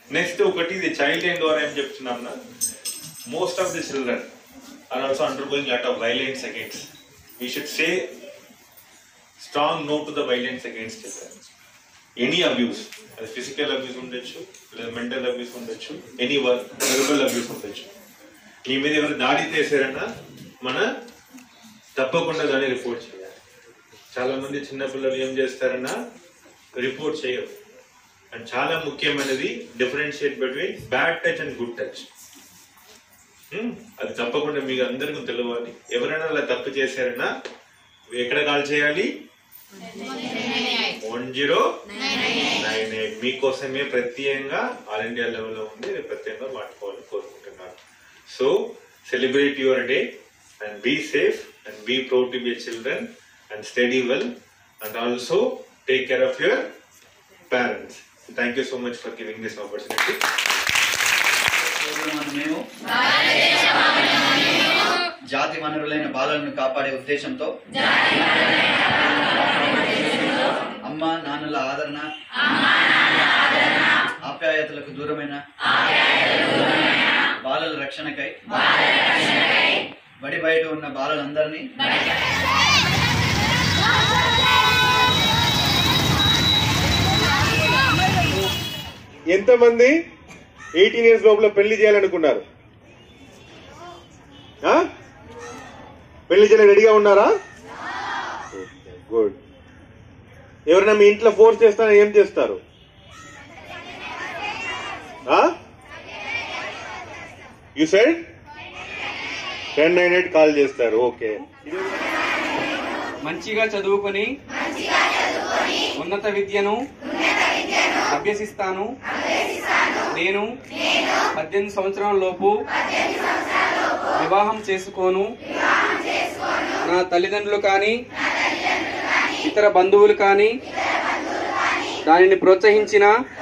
Next ఒకటి ఇది child line ద్వారా ఏం చెప్తున్నాం most of the children are also undergoing lot of violence against we should say strong no to the violence against children any abuse అది physical abuse ఉండొచ్చు లేదా mental abuse ఉండొచ్చు any verbal abuse ఉండొచ్చు నీ మీద ఎవరు దాడి చేశారన్నా మన తప్పకుండా దాన్ని రిపోర్ట్ చేయాలి చాలా మంది చిన్నపిల్లలు ఏం చేస్తారన్నా రిపోర్ట్ చేయరు అండ్ చాలా ముఖ్యమైనది differentiate between bad touch and good touch అది తప్పకుండా మీకు అందరికీ తెలియాలి ఎవరైనా అలా తప్పు చేశారన్నా ఎక్కడ కాల్ చేయాలి వన్ జీరో నైన్ ఎయిట్ మీకోసమే ప్రత్యేకంగా ఆల్ ఇండియా లెవెల్లో ఉంది ఇది ప్రత్యేకంగా వాడుకోవాలని కోరుకుంటున్నాను so celebrate your day and be safe and be proud to be children and study well and also take care of your parents thank you so much for giving this opportunity మేము జాతి వనరులైన బాలలను కాపాడే ఉద్దేశంతో అమ్మ నాన్నల ఆదరణ ఆప్యాయతలకు దూరమైన బాలల రక్షణకై బడి బయట ఉన్న బాలలందరినీ ఎంతమంది ఎయిటీన్ ఇయర్స్ లోపల పెళ్లి చేయాలనుకున్నారు ఆ? పెళ్లి చేయాలని రెడీగా ఉన్నారా గుడ్ ఎవరైనా మీ ఇంట్లో ఫోర్స్ చేస్తారా ఏం చేస్తారు యు సైడ్ టెన్ నైన్ ఎయిట్ కాల్ చేస్తారు ఓకే మంచిగా చదువుకొని ఉన్నత విద్యను అభ్యసిస్తాను నేను పద్దెనిమిది సంవత్సరాల లోపు వివాహం చేసుకోను నా తల్లిదండ్రులు కానీ ఇతర బంధువులు కానీ దానిని ప్రోత్సహించిన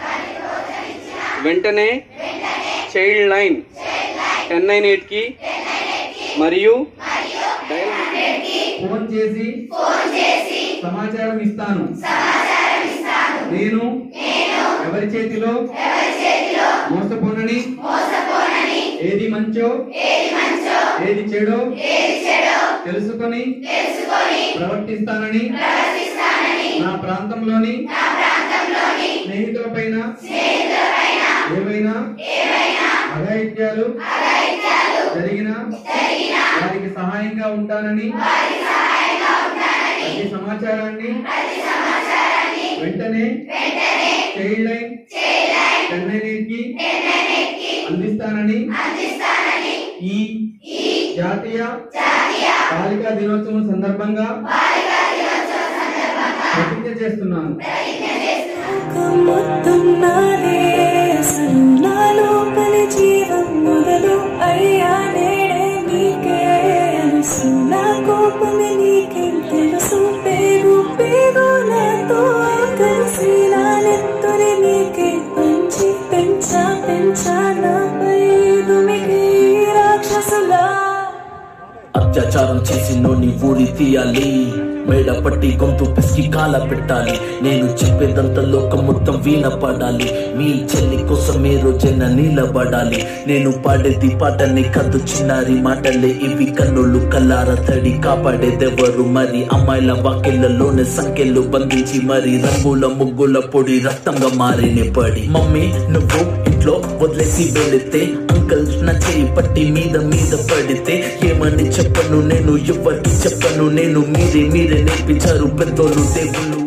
వెంటనే చైల్డ్ లైన్ టెన్ నైన్ ఎయిట్కి మరియు డయల్ ఫోన్ చేసి సమాచారం ఇస్తాను నేను ఎవరి చేతిలో మోసపోనని ఏది మంచో ఏది చెడో తెలుసుకొని ప్రవర్తిస్తానని నా ప్రాంతంలోని స్నేహితులపైన ఏవైనా అఘాయిత్యాలు జరిగిన వారికి సహాయంగా ఉంటానని ప్రతి సమాచారాన్ని వెంటనే చైల్డ్ లైన్ చెన్నైకి అందిస్తానని ఈ జాతీయ బాలికా దినోత్సవం సందర్భంగా ప్రతిజ్ఞ చేస్తున్నాను కమ్ముతున్నానే అసలు నా లోపలి జీవం మొదలు అయ్యా నేడే నీకే అలసు నా కోపమే నీకేం తెలుసు పేరు పేరు నాతో కలిసి నా నెత్తుని నీకే పంచి పెంచా పెంచా నాపై దుమికి రాక్షసులా అత్యాచారం చేసి నోని ఊరి తీయాలి మేడ పట్టి గొంతు పిసికి కాల పెట్టాలి నేను చెప్పేదంతా లోకం మొత్తం వీణ పడాలి మీ చెల్లి కోసం ఏ రోజైనా నిలబడాలి నేను పాడేది పాటని కద్దు చిన్నారి మాటలే ఇవి కన్నులు కల్లార తడి కాపాడేదెవరు మరి అమ్మాయిల వాకిళ్లలోనే సంఖ్యలు బంధించి మరి రంగుల ముగ్గుల పొడి రక్తంగా మారిన పడి మమ్మీ నువ్వు ఇంట్లో వదిలేసి వెళితే అంకల్ నా చేయి పట్టి మీద మీద పడితే ఏమని చెప్పను నేను ఎవరికి చెప్పను నేను మీరే మీరే నేర్పించారు పెద్దోళ్ళు దేవుళ్ళు